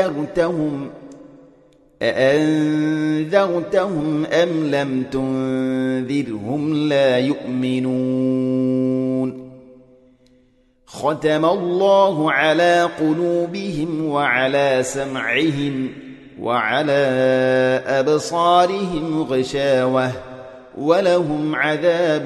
أنذرتهم أأنذرتهم أم لم تنذرهم لا يؤمنون ختم الله على قلوبهم وعلى سمعهم وعلى أبصارهم غشاوة ولهم عذاب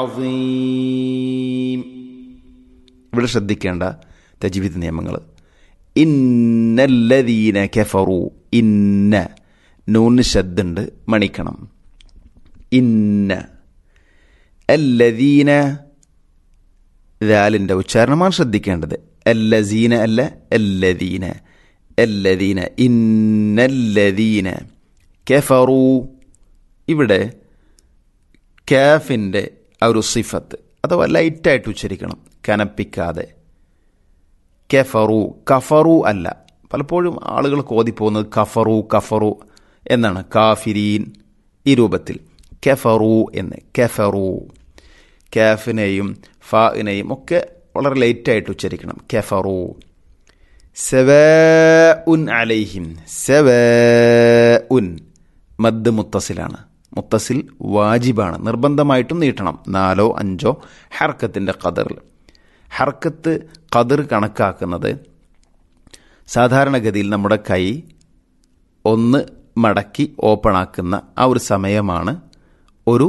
عظيم ഇവിടെ ശ്രദ്ധിക്കേണ്ട തജ്വീദ് നിയമങ്ങൾ ഇന്നല്ലദീന കെഫറു ഇന്ന നൂന് ശബ്ദുണ്ട് മണിക്കണം ഇന്ന അല്ലദീന ദാലിൻ്റെ ഉച്ചാരണമാണ് ശ്രദ്ധിക്കേണ്ടത് അല്ലസീന അല്ല അല്ലദീന അല്ലദീന ഇന്നല്ലദീന കെഫറു ഇവിടെ കാഫിൻ്റെ ആ ഒരു സിഫത്ത് അഥവാ ലൈറ്റായിട്ട് ഉച്ചരിക്കണം കനപ്പിക്കാതെ കെഫറു കഫറു അല്ല പലപ്പോഴും ആളുകൾ കോതിപ്പോകുന്നത് കഫറു കഫറു എന്നാണ് കാഫിരീൻ ഈ രൂപത്തിൽ കെഫറു എന്ന് കെഫറു കാഫിനെയും ഫാഇനെയും ഒക്കെ വളരെ ലേറ്റായിട്ട് ഉച്ചരിക്കണം കെഫറു സെവ ഉൻ അലൈഹിം സെവ ഉൻ മദ് മുത്തസിലാണ് മുത്തസിൽ വാജിബാണ് നിർബന്ധമായിട്ടും നീട്ടണം നാലോ അഞ്ചോ ഹർക്കത്തിൻ്റെ കതറിൽ ഹർക്കത്ത് കതിർ കണക്കാക്കുന്നത് സാധാരണഗതിയിൽ നമ്മുടെ കൈ ഒന്ന് മടക്കി ഓപ്പൺ ആക്കുന്ന ആ ഒരു സമയമാണ് ഒരു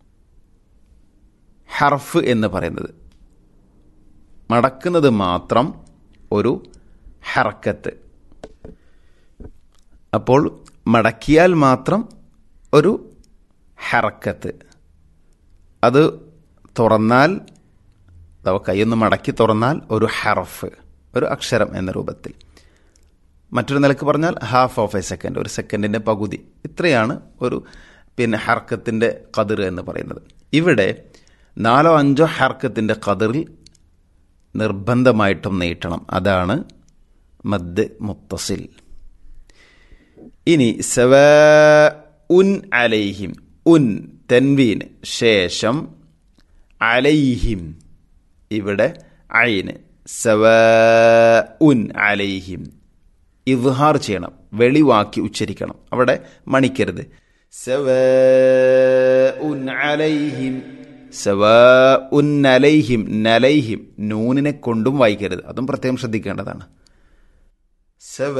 ഹർഫ് എന്ന് പറയുന്നത് മടക്കുന്നത് മാത്രം ഒരു ഹർക്കത്ത് അപ്പോൾ മടക്കിയാൽ മാത്രം ഒരു ഹറക്കത്ത് അത് തുറന്നാൽ അഥവാ കൈയൊന്ന് മടക്കി തുറന്നാൽ ഒരു ഹറഫ് ഒരു അക്ഷരം എന്ന രൂപത്തിൽ മറ്റൊരു നിലക്ക് പറഞ്ഞാൽ ഹാഫ് ഓഫ് എ സെക്കൻഡ് ഒരു സെക്കൻഡിൻ്റെ പകുതി ഇത്രയാണ് ഒരു പിന്നെ ഹർക്കത്തിൻ്റെ കതിർ എന്ന് പറയുന്നത് ഇവിടെ നാലോ അഞ്ചോ ഹർക്കത്തിൻ്റെ കതിറിൽ നിർബന്ധമായിട്ടും നീട്ടണം അതാണ് മദ് മുത്തസിൽ ഇനി സവ ഉൻ അലൈഹിം ഉൻ തെൻവീന് ശേഷം അലൈഹിം ഇവിടെ ഐന് സവ ഉൻ അലൈഹിം ഇദ്ഹാർ ചെയ്യണം വെളിവാക്കി ഉച്ചരിക്കണം അവിടെ മണിക്കരുത് സവ ഉൻ അലൈഹിം സവ ഉൻ അലൈഹിം നലൈഹിം നൂനിനെ കൊണ്ടും വായിക്കരുത് അതും പ്രത്യേകം ശ്രദ്ധിക്കേണ്ടതാണ് സവ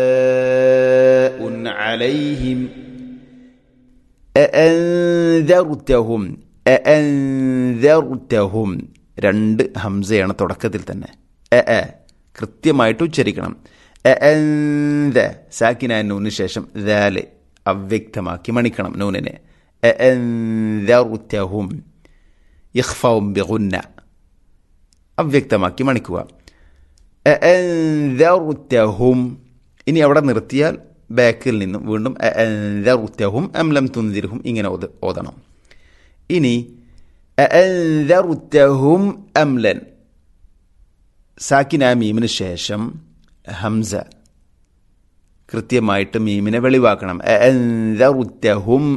ഉൻ അലൈഹിം അഅൻദർതഹും അഅൻദർതഹും രണ്ട് ഹംസയാണ് തുടക്കത്തിൽ തന്നെ എ എ കൃത്യമായിട്ട് ഉച്ചരിക്കണം അഅൻദ സാക്കിന നൂന് ശേഷം ദാല് അവ്യക്തമാക്കി മണിക്കണം നൂനിനെ അഅൻദർതഹും ഇഖ്ഫവും ബിഗുന്ന അവ്യക്തമാക്കി മണിക്കുക അഅൻദർതഹും ഇനി അവിടെ നിർത്തിയാൽ ബാക്കിൽ നിന്നും വീണ്ടും അൻദറുത്തഹും അംലം തുന്തിരുഹും ഇങ്ങനെ ഓത് ഓതണം ഇനി അൻദറുത്തഹും അംലൻ സാക്കിന മീമിന് ശേഷം ഹംസ കൃത്യമായിട്ട് മീമിനെ വെളിവാക്കണം അൻദറുത്തഹും